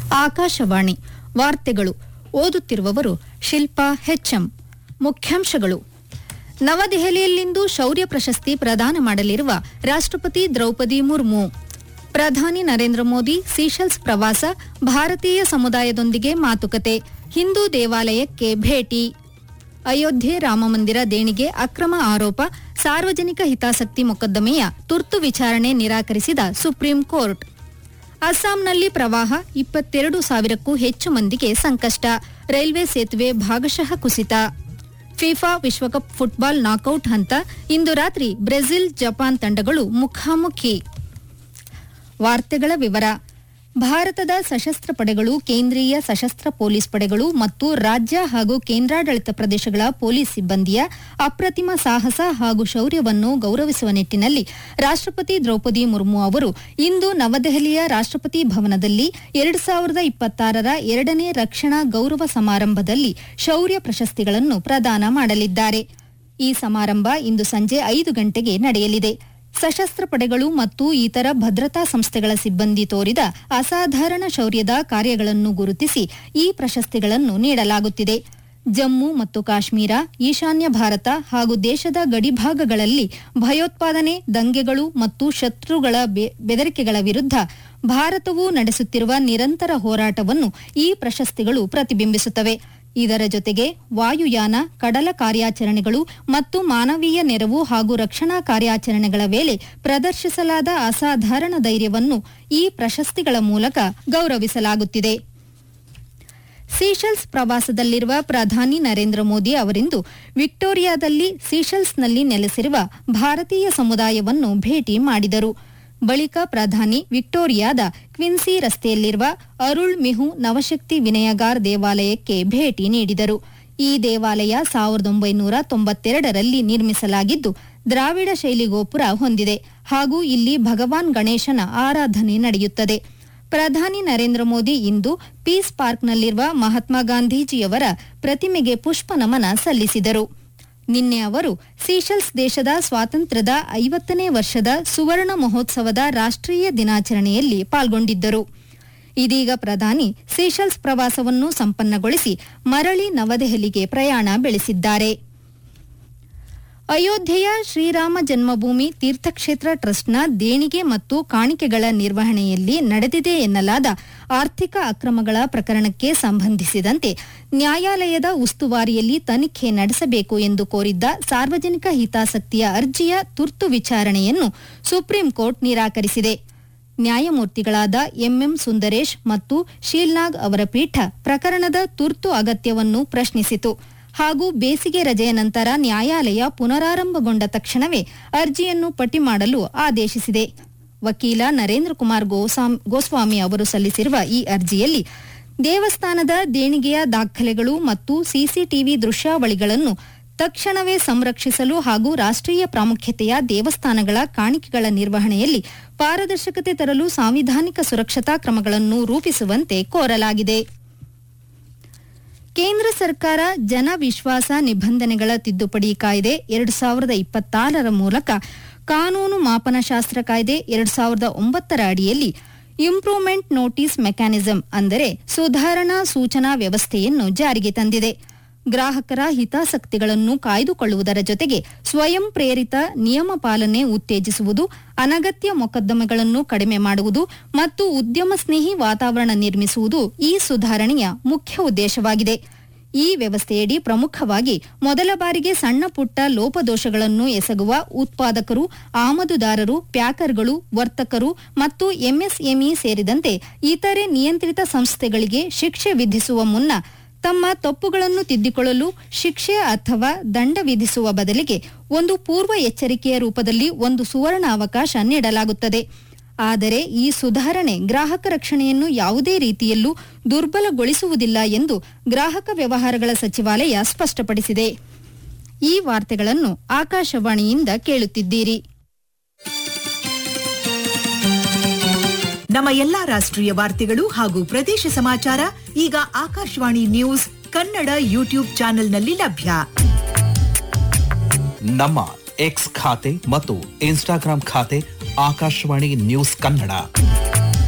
ಆಕಾಶವಾಣಿ ವಾರ್ತೆಗಳು ಓದುತ್ತಿರುವವರು ಶಿಲ್ಪಾ ಹೆಚ್ಎಂ ಮುಖ್ಯಾಂಶಗಳು ನವದೆಹಲಿಯಲ್ಲಿಂದು ಶೌರ್ಯ ಪ್ರಶಸ್ತಿ ಪ್ರದಾನ ಮಾಡಲಿರುವ ರಾಷ್ಟ್ರಪತಿ ದ್ರೌಪದಿ ಮುರ್ಮು ಪ್ರಧಾನಿ ನರೇಂದ್ರ ಮೋದಿ ಸೀಶೆಲ್ಸ್ ಪ್ರವಾಸ ಭಾರತೀಯ ಸಮುದಾಯದೊಂದಿಗೆ ಮಾತುಕತೆ ಹಿಂದೂ ದೇವಾಲಯಕ್ಕೆ ಭೇಟಿ ಅಯೋಧ್ಯೆ ರಾಮಮಂದಿರ ದೇಣಿಗೆ ಅಕ್ರಮ ಆರೋಪ ಸಾರ್ವಜನಿಕ ಹಿತಾಸಕ್ತಿ ಮೊಕದ್ದಮೆಯ ತುರ್ತು ವಿಚಾರಣೆ ನಿರಾಕರಿಸಿದ ಸುಪ್ರೀಂ ಕೋರ್ಟ್ ಅಸ್ಸಾಂನಲ್ಲಿ ಪ್ರವಾಹ ಇಪ್ಪತ್ತೆರಡು ಸಾವಿರಕ್ಕೂ ಹೆಚ್ಚು ಮಂದಿಗೆ ಸಂಕಷ್ಟ ರೈಲ್ವೆ ಸೇತುವೆ ಭಾಗಶಃ ಕುಸಿತ ಫಿಫಾ ವಿಶ್ವಕಪ್ ಫುಟ್ಬಾಲ್ ನಾಕೌಟ್ ಹಂತ ಇಂದು ರಾತ್ರಿ ಬ್ರೆಜಿಲ್ ಜಪಾನ್ ತಂಡಗಳು ಮುಖಾಮುಖಿ ವಾರ್ತೆಗಳ ವಿವರ ಭಾರತದ ಸಶಸ್ತ್ರ ಪಡೆಗಳು ಕೇಂದ್ರೀಯ ಸಶಸ್ತ್ರ ಪೊಲೀಸ್ ಪಡೆಗಳು ಮತ್ತು ರಾಜ್ಯ ಹಾಗೂ ಕೇಂದ್ರಾಡಳಿತ ಪ್ರದೇಶಗಳ ಪೊಲೀಸ್ ಸಿಬ್ಬಂದಿಯ ಅಪ್ರತಿಮ ಸಾಹಸ ಹಾಗೂ ಶೌರ್ಯವನ್ನು ಗೌರವಿಸುವ ನಿಟ್ಟಿನಲ್ಲಿ ರಾಷ್ಟ್ರಪತಿ ದ್ರೌಪದಿ ಮುರ್ಮು ಅವರು ಇಂದು ನವದೆಹಲಿಯ ರಾಷ್ಟ್ರಪತಿ ಭವನದಲ್ಲಿ ಎರಡು ಸಾವಿರದ ಇಪ್ಪತ್ತಾರರ ಎರಡನೇ ರಕ್ಷಣಾ ಗೌರವ ಸಮಾರಂಭದಲ್ಲಿ ಶೌರ್ಯ ಪ್ರಶಸ್ತಿಗಳನ್ನು ಪ್ರದಾನ ಮಾಡಲಿದ್ದಾರೆ ಈ ಸಮಾರಂಭ ಇಂದು ಸಂಜೆ ಐದು ಗಂಟೆಗೆ ನಡೆಯಲಿದೆ ಸಶಸ್ತ್ರ ಪಡೆಗಳು ಮತ್ತು ಇತರ ಭದ್ರತಾ ಸಂಸ್ಥೆಗಳ ಸಿಬ್ಬಂದಿ ತೋರಿದ ಅಸಾಧಾರಣ ಶೌರ್ಯದ ಕಾರ್ಯಗಳನ್ನು ಗುರುತಿಸಿ ಈ ಪ್ರಶಸ್ತಿಗಳನ್ನು ನೀಡಲಾಗುತ್ತಿದೆ ಜಮ್ಮು ಮತ್ತು ಕಾಶ್ಮೀರ ಈಶಾನ್ಯ ಭಾರತ ಹಾಗೂ ದೇಶದ ಗಡಿಭಾಗಗಳಲ್ಲಿ ಭಯೋತ್ಪಾದನೆ ದಂಗೆಗಳು ಮತ್ತು ಶತ್ರುಗಳ ಬೆ- ಬೆದರಿಕೆಗಳ ವಿರುದ್ಧ ಭಾರತವು ನಡೆಸುತ್ತಿರುವ ನಿರಂತರ ಹೋರಾಟವನ್ನು ಈ ಪ್ರಶಸ್ತಿಗಳು ಪ್ರತಿಬಿಂಬಿಸುತ್ತವೆ ಇದರ ಜೊತೆಗೆ ವಾಯುಯಾನ ಕಡಲ ಕಾರ್ಯಾಚರಣೆಗಳು ಮತ್ತು ಮಾನವೀಯ ನೆರವು ಹಾಗೂ ರಕ್ಷಣಾ ಕಾರ್ಯಾಚರಣೆಗಳ ವೇಳೆ ಪ್ರದರ್ಶಿಸಲಾದ ಅಸಾಧಾರಣ ಧೈರ್ಯವನ್ನು ಈ ಪ್ರಶಸ್ತಿಗಳ ಮೂಲಕ ಗೌರವಿಸಲಾಗುತ್ತಿದೆ ಸೀಶೆಲ್ಸ್ ಪ್ರವಾಸದಲ್ಲಿರುವ ಪ್ರಧಾನಿ ನರೇಂದ್ರ ಮೋದಿ ಅವರಿಂದು ವಿಕ್ಟೋರಿಯಾದಲ್ಲಿ ಸೀಶೆಲ್ಸ್ನಲ್ಲಿ ನೆಲೆಸಿರುವ ಭಾರತೀಯ ಸಮುದಾಯವನ್ನು ಭೇಟಿ ಮಾಡಿದರು ಬಳಿಕ ಪ್ರಧಾನಿ ವಿಕ್ಟೋರಿಯಾದ ಕ್ವಿನ್ಸಿ ರಸ್ತೆಯಲ್ಲಿರುವ ಅರುಳ್ ಮಿಹು ನವಶಕ್ತಿ ವಿನಯಗಾರ್ ದೇವಾಲಯಕ್ಕೆ ಭೇಟಿ ನೀಡಿದರು ಈ ದೇವಾಲಯ ಸಾವಿರದ ಒಂಬೈನೂರ ತೊಂಬತ್ತೆರಡರಲ್ಲಿ ನಿರ್ಮಿಸಲಾಗಿದ್ದು ದ್ರಾವಿಡ ಶೈಲಿ ಗೋಪುರ ಹೊಂದಿದೆ ಹಾಗೂ ಇಲ್ಲಿ ಭಗವಾನ್ ಗಣೇಶನ ಆರಾಧನೆ ನಡೆಯುತ್ತದೆ ಪ್ರಧಾನಿ ನರೇಂದ್ರ ಮೋದಿ ಇಂದು ಪೀಸ್ ಪಾರ್ಕ್ನಲ್ಲಿರುವ ಮಹಾತ್ಮ ಗಾಂಧೀಜಿಯವರ ಪ್ರತಿಮೆಗೆ ಪುಷ್ಪ ನಮನ ಸಲ್ಲಿಸಿದರು ನಿನ್ನೆ ಅವರು ಸೀಶೆಲ್ಸ್ ದೇಶದ ಸ್ವಾತಂತ್ರ್ಯದ ಐವತ್ತನೇ ವರ್ಷದ ಸುವರ್ಣ ಮಹೋತ್ಸವದ ರಾಷ್ಟ್ರೀಯ ದಿನಾಚರಣೆಯಲ್ಲಿ ಪಾಲ್ಗೊಂಡಿದ್ದರು ಇದೀಗ ಪ್ರಧಾನಿ ಸೀಶೆಲ್ಸ್ ಪ್ರವಾಸವನ್ನು ಸಂಪನ್ನಗೊಳಿಸಿ ಮರಳಿ ನವದೆಹಲಿಗೆ ಪ್ರಯಾಣ ಬೆಳೆಸಿದ್ದಾರೆ ಅಯೋಧ್ಯೆಯ ಶ್ರೀರಾಮ ಜನ್ಮಭೂಮಿ ತೀರ್ಥಕ್ಷೇತ್ರ ಟ್ರಸ್ಟ್ನ ದೇಣಿಗೆ ಮತ್ತು ಕಾಣಿಕೆಗಳ ನಿರ್ವಹಣೆಯಲ್ಲಿ ನಡೆದಿದೆ ಎನ್ನಲಾದ ಆರ್ಥಿಕ ಅಕ್ರಮಗಳ ಪ್ರಕರಣಕ್ಕೆ ಸಂಬಂಧಿಸಿದಂತೆ ನ್ಯಾಯಾಲಯದ ಉಸ್ತುವಾರಿಯಲ್ಲಿ ತನಿಖೆ ನಡೆಸಬೇಕು ಎಂದು ಕೋರಿದ್ದ ಸಾರ್ವಜನಿಕ ಹಿತಾಸಕ್ತಿಯ ಅರ್ಜಿಯ ತುರ್ತು ವಿಚಾರಣೆಯನ್ನು ಸುಪ್ರೀಂ ಕೋರ್ಟ್ ನಿರಾಕರಿಸಿದೆ ನ್ಯಾಯಮೂರ್ತಿಗಳಾದ ಎಂಎಂ ಸುಂದರೇಶ್ ಮತ್ತು ಶೀಲ್ನಾಗ್ ಅವರ ಪೀಠ ಪ್ರಕರಣದ ತುರ್ತು ಅಗತ್ಯವನ್ನು ಪ್ರಶ್ನಿಸಿತು ಹಾಗೂ ಬೇಸಿಗೆ ರಜೆಯ ನಂತರ ನ್ಯಾಯಾಲಯ ಪುನರಾರಂಭಗೊಂಡ ತಕ್ಷಣವೇ ಅರ್ಜಿಯನ್ನು ಪಟ್ಟಿ ಮಾಡಲು ಆದೇಶಿಸಿದೆ ವಕೀಲ ನರೇಂದ್ರ ಕುಮಾರ್ ಗೋಸಾಮ್- ಗೋಸ್ವಾಮಿ ಅವರು ಸಲ್ಲಿಸಿರುವ ಈ ಅರ್ಜಿಯಲ್ಲಿ ದೇವಸ್ಥಾನದ ದೇಣಿಗೆಯ ದಾಖಲೆಗಳು ಮತ್ತು ಸಿಸಿಟಿವಿ ದೃಶ್ಯಾವಳಿಗಳನ್ನು ತಕ್ಷಣವೇ ಸಂರಕ್ಷಿಸಲು ಹಾಗೂ ರಾಷ್ಟ್ರೀಯ ಪ್ರಾಮುಖ್ಯತೆಯ ದೇವಸ್ಥಾನಗಳ ಕಾಣಿಕೆಗಳ ನಿರ್ವಹಣೆಯಲ್ಲಿ ಪಾರದರ್ಶಕತೆ ತರಲು ಸಾಂವಿಧಾನಿಕ ಸುರಕ್ಷತಾ ಕ್ರಮಗಳನ್ನು ರೂಪಿಸುವಂತೆ ಕೋರಲಾಗಿದೆ ಕೇಂದ್ರ ಸರ್ಕಾರ ಜನ ವಿಶ್ವಾಸ ನಿಬಂಧನೆಗಳ ತಿದ್ದುಪಡಿ ಕಾಯ್ದೆ ಎರಡು ಸಾವಿರದ ಇಪ್ಪತ್ತಾರರ ಮೂಲಕ ಕಾನೂನು ಮಾಪನಶಾಸ್ತ್ರ ಕಾಯ್ದೆ ಎರಡು ಸಾವಿರದ ಒಂಬತ್ತರ ಅಡಿಯಲ್ಲಿ ಇಂಪ್ರೂವ್ಮೆಂಟ್ ನೋಟಿಸ್ ಮೆಕ್ಯಾನಿಸಂ ಅಂದರೆ ಸುಧಾರಣಾ ಸೂಚನಾ ವ್ಯವಸ್ಥೆಯನ್ನು ಜಾರಿಗೆ ತಂದಿದೆ ಗ್ರಾಹಕರ ಹಿತಾಸಕ್ತಿಗಳನ್ನು ಕಾಯ್ದುಕೊಳ್ಳುವುದರ ಜೊತೆಗೆ ಸ್ವಯಂ ಪ್ರೇರಿತ ನಿಯಮ ಪಾಲನೆ ಉತ್ತೇಜಿಸುವುದು ಅನಗತ್ಯ ಮೊಕದ್ದಮೆಗಳನ್ನು ಕಡಿಮೆ ಮಾಡುವುದು ಮತ್ತು ಉದ್ಯಮ ಸ್ನೇಹಿ ವಾತಾವರಣ ನಿರ್ಮಿಸುವುದು ಈ ಸುಧಾರಣೆಯ ಮುಖ್ಯ ಉದ್ದೇಶವಾಗಿದೆ ಈ ವ್ಯವಸ್ಥೆಯಡಿ ಪ್ರಮುಖವಾಗಿ ಮೊದಲ ಬಾರಿಗೆ ಸಣ್ಣ ಪುಟ್ಟ ಲೋಪದೋಷಗಳನ್ನು ಎಸಗುವ ಉತ್ಪಾದಕರು ಆಮದುದಾರರು ಪ್ಯಾಕರ್ಗಳು ವರ್ತಕರು ಮತ್ತು ಎಂಎಸ್ಎಂಇ ಸೇರಿದಂತೆ ಇತರೆ ನಿಯಂತ್ರಿತ ಸಂಸ್ಥೆಗಳಿಗೆ ಶಿಕ್ಷೆ ವಿಧಿಸುವ ಮುನ್ನ ತಮ್ಮ ತಪ್ಪುಗಳನ್ನು ತಿದ್ದಿಕೊಳ್ಳಲು ಶಿಕ್ಷೆ ಅಥವಾ ದಂಡ ವಿಧಿಸುವ ಬದಲಿಗೆ ಒಂದು ಪೂರ್ವ ಎಚ್ಚರಿಕೆಯ ರೂಪದಲ್ಲಿ ಒಂದು ಸುವರ್ಣ ಅವಕಾಶ ನೀಡಲಾಗುತ್ತದೆ ಆದರೆ ಈ ಸುಧಾರಣೆ ಗ್ರಾಹಕ ರಕ್ಷಣೆಯನ್ನು ಯಾವುದೇ ರೀತಿಯಲ್ಲೂ ದುರ್ಬಲಗೊಳಿಸುವುದಿಲ್ಲ ಎಂದು ಗ್ರಾಹಕ ವ್ಯವಹಾರಗಳ ಸಚಿವಾಲಯ ಸ್ಪಷ್ಟಪಡಿಸಿದೆ ಈ ವಾರ್ತೆಗಳನ್ನು ಆಕಾಶವಾಣಿಯಿಂದ ಕೇಳುತ್ತಿದ್ದೀರಿ ನಮ್ಮ ಎಲ್ಲಾ ರಾಷ್ಟ್ರೀಯ ವಾರ್ತೆಗಳು ಹಾಗೂ ಪ್ರದೇಶ ಸಮಾಚಾರ ಈಗ ಆಕಾಶವಾಣಿ ನ್ಯೂಸ್ ಕನ್ನಡ ಯೂಟ್ಯೂಬ್ ಚಾನೆಲ್ನಲ್ಲಿ ಲಭ್ಯ ನಮ್ಮ ಎಕ್ಸ್ ಖಾತೆ ಮತ್ತು ಇನ್ಸ್ಟಾಗ್ರಾಂ ಖಾತೆ ಆಕಾಶವಾಣಿ ನ್ಯೂಸ್ ಕನ್ನಡ